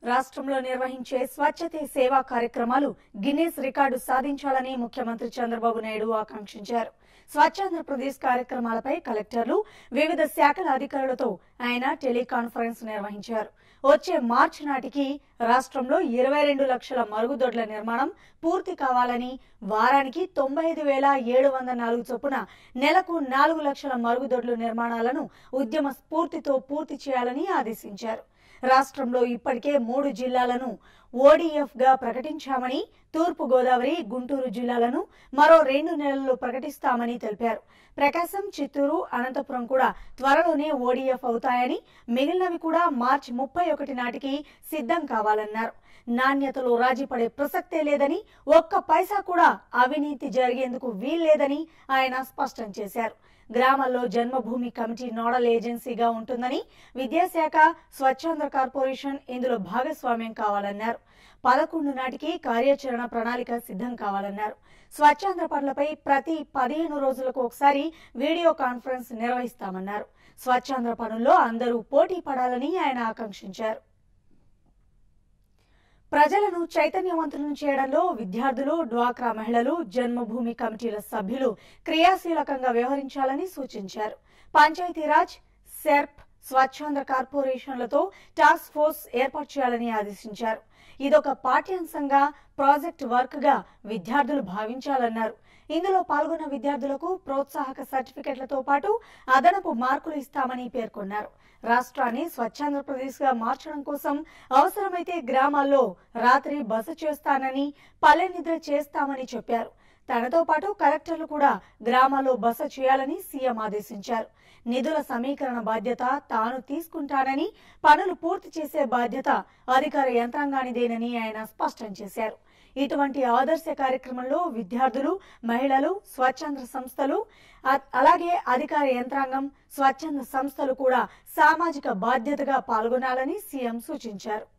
రాష్ట్రంలో నిర్వహించే స్వచ్ఛతే సేవా కార్యక్రమాలు గిన్నెస్ రికార్డు సాధించాలని ముఖ్యమంత్రి చంద్రబాబు నాయుడు ఆకాంక్షించారు స్వచ్ఛాంధ్రప్రదేశ్ కార్యక్రమాలపై కలెక్టర్లు వివిధ శాఖల అధికారులతో ఆయన టెలికాన్ఫరెన్స్ నిర్వహించారు వచ్చే మార్చి నాటికి రాష్ట్రంలో ఇరవై రెండు లక్షల మరుగుదొడ్ల నిర్మాణం పూర్తి కావాలని వారానికి తొంభై ఐదు వేల ఏడు వందల నాలుగు చొప్పున నెలకు నాలుగు లక్షల మరుగుదొడ్ల నిర్మాణాలను ఉద్యమ స్ఫూర్తితో పూర్తి చేయాలని ఆదేశించారు రాష్ట్రంలో ఇప్పటికే మూడు జిల్లాలను ఓడీఎఫ్ గా ప్రకటించామని తూర్పు గోదావరి గుంటూరు జిల్లాలను మరో రెండు నెలల్లో ప్రకటిస్తామని తెలిపారు ప్రకాశం చిత్తూరు అనంతపురం కూడా త్వరలోనే ఓడీఎఫ్ అవుతాయని మిగిలినవి కూడా మార్చి ముప్పై ఒకటి నాటికి సిద్ధం కావాలన్నారు నాణ్యతలో రాజీ పడే ప్రసక్తే లేదని ఒక్క పైసా కూడా అవినీతి జరిగేందుకు వీల్లేదని ఆయన స్పష్టం చేశారు గ్రామాల్లో జన్మభూమి కమిటీ నోడల్ ఏజెన్సీగా ఉంటుందని విద్యాశాఖ స్వచ్ఛాంధ్ర కార్పొరేషన్ ఇందులో భాగస్వామ్యం కావాలన్నారు పదకొండు నాటికి కార్యాచరణ ప్రణాళిక సిద్ధం కావాలన్నారు స్వచ్ఛాంధ్ర పనులపై ప్రతి పదిహేను రోజులకు ఒకసారి వీడియో కాన్ఫరెన్స్ నిర్వహిస్తామన్నారు స్వచ్ఛాంధ్ర పనుల్లో అందరూ పోటీ పడాలని ఆయన ఆకాంక్షించారు ప్రజలను చైతన్యవంతులను చేయడంలో విద్యార్థులు డ్వాక్రా మహిళలు జన్మభూమి కమిటీల సభ్యులు క్రియాశీలకంగా వ్యవహరించాలని సూచించారు పంచాయతీరాజ్ సెర్ప్ స్వచ్ఛాంధ్ర కార్పొరేషన్లతో టాస్క్ ఫోర్స్ ఏర్పాటు చేయాలని ఆదేశించారు ఇదొక పాఠ్యాంశంగా ప్రాజెక్ట్ వర్క్ గా విద్యార్థులు భావించాలన్నారు ఇందులో పాల్గొన్న విద్యార్థులకు ప్రోత్సాహక సర్టిఫికెట్లతో పాటు అదనపు మార్కులు ఇస్తామని పేర్కొన్నారు రాష్ట్రాన్ని స్వచ్ఛాంధ్రప్రదేశ్ గా మార్చడం కోసం అవసరమైతే గ్రామాల్లో రాత్రి బస చేస్తానని పల్లె నిద్ర చేస్తామని చెప్పారు తనతో పాటు కలెక్టర్లు కూడా గ్రామాల్లో బస చేయాలని సీఎం ఆదేశించారు నిధుల సమీకరణ బాధ్యత తాను తీసుకుంటానని పనులు పూర్తి చేసే బాధ్యత అధికార యంత్రాంగానిదేనని ఆయన స్పష్టం చేశారు ఇటువంటి ఆదర్శ కార్యక్రమంలో విద్యార్థులు మహిళలు స్వచ్ఛంద సంస్థలు అ- అలాగే అధికార యంత్రాంగం స్వచ్ఛంద సంస్థలు కూడా సామాజిక బాధ్యతగా పాల్గొనాలని సీఎం సూచించారు